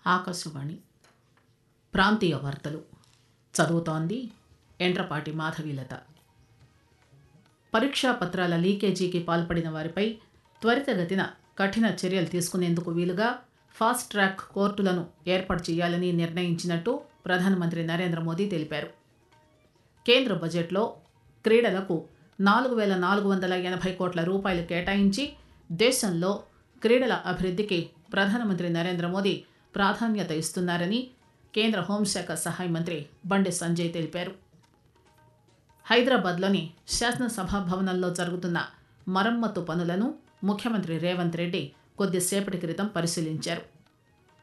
ఆకాశవాణి ప్రాంతీయ వార్తలు చదువుతోంది ఎండ్రపాటి మాధవీలత పరీక్షా పత్రాల లీకేజీకి పాల్పడిన వారిపై త్వరితగతిన కఠిన చర్యలు తీసుకునేందుకు వీలుగా ఫాస్ట్ ట్రాక్ కోర్టులను ఏర్పాటు చేయాలని నిర్ణయించినట్టు ప్రధానమంత్రి నరేంద్ర మోదీ తెలిపారు కేంద్ర బడ్జెట్లో క్రీడలకు నాలుగు వేల నాలుగు వందల ఎనభై కోట్ల రూపాయలు కేటాయించి దేశంలో క్రీడల అభివృద్ధికి ప్రధానమంత్రి నరేంద్ర మోదీ ప్రాధాన్యత ఇస్తున్నారని కేంద్ర హోంశాఖ సహాయ మంత్రి బండి సంజయ్ తెలిపారు హైదరాబాద్లోని శాసనసభ భవనంలో జరుగుతున్న మరమ్మతు పనులను ముఖ్యమంత్రి రేవంత్ రెడ్డి కొద్దిసేపటి క్రితం పరిశీలించారు